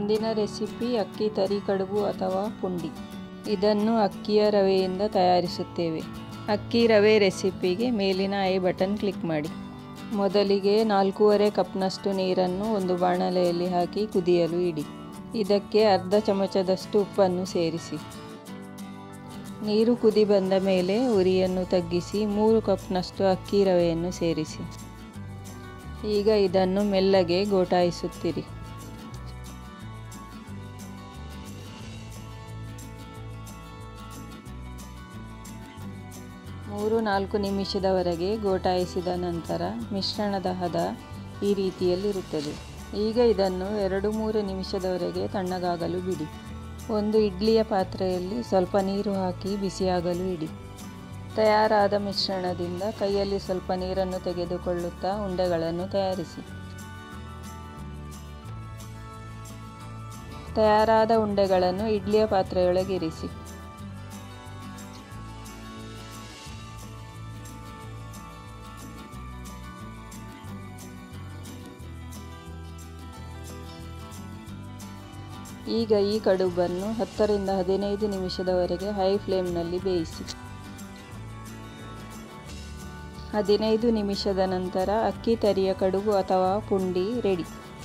ಇಂದಿನ ರೆಸಿಪಿ ಅಕ್ಕಿ ತರಿ ಕಡುಬು ಅಥವಾ ಪುಂಡಿ ಇದನ್ನು ಅಕ್ಕಿಯ ರವೆಯಿಂದ ತಯಾರಿಸುತ್ತೇವೆ ಅಕ್ಕಿ ರವೆ ರೆಸಿಪಿಗೆ ಮೇಲಿನ ಐ ಬಟನ್ ಕ್ಲಿಕ್ ಮಾಡಿ ಮೊದಲಿಗೆ ನಾಲ್ಕೂವರೆ ಕಪ್ನಷ್ಟು ನೀರನ್ನು ಒಂದು ಬಾಣಲೆಯಲ್ಲಿ ಹಾಕಿ ಕುದಿಯಲು ಇಡಿ ಇದಕ್ಕೆ ಅರ್ಧ ಚಮಚದಷ್ಟು ಉಪ್ಪನ್ನು ಸೇರಿಸಿ ನೀರು ಕುದಿ ಬಂದ ಮೇಲೆ ಉರಿಯನ್ನು ತಗ್ಗಿಸಿ ಮೂರು ಕಪ್ನಷ್ಟು ಅಕ್ಕಿ ರವೆಯನ್ನು ಸೇರಿಸಿ ಈಗ ಇದನ್ನು ಮೆಲ್ಲಗೆ ಗೋಟಾಯಿಸುತ್ತಿರಿ ಮೂರು ನಾಲ್ಕು ನಿಮಿಷದವರೆಗೆ ಗೋಟಾಯಿಸಿದ ನಂತರ ಮಿಶ್ರಣದ ಹದ ಈ ರೀತಿಯಲ್ಲಿರುತ್ತದೆ ಈಗ ಇದನ್ನು ಎರಡು ಮೂರು ನಿಮಿಷದವರೆಗೆ ತಣ್ಣಗಾಗಲು ಬಿಡಿ ಒಂದು ಇಡ್ಲಿಯ ಪಾತ್ರೆಯಲ್ಲಿ ಸ್ವಲ್ಪ ನೀರು ಹಾಕಿ ಬಿಸಿಯಾಗಲು ಇಡಿ ತಯಾರಾದ ಮಿಶ್ರಣದಿಂದ ಕೈಯಲ್ಲಿ ಸ್ವಲ್ಪ ನೀರನ್ನು ತೆಗೆದುಕೊಳ್ಳುತ್ತಾ ಉಂಡೆಗಳನ್ನು ತಯಾರಿಸಿ ತಯಾರಾದ ಉಂಡೆಗಳನ್ನು ಇಡ್ಲಿಯ ಪಾತ್ರೆಯೊಳಗೆ ಇರಿಸಿ ಈಗ ಈ ಕಡುಬನ್ನು ಹತ್ತರಿಂದ ಹದಿನೈದು ನಿಮಿಷದವರೆಗೆ ಹೈ ಫ್ಲೇಮ್ನಲ್ಲಿ ಬೇಯಿಸಿ ಹದಿನೈದು ನಿಮಿಷದ ನಂತರ ಅಕ್ಕಿ ತರಿಯ ಕಡುಬು ಅಥವಾ ಪುಂಡಿ ರೆಡಿ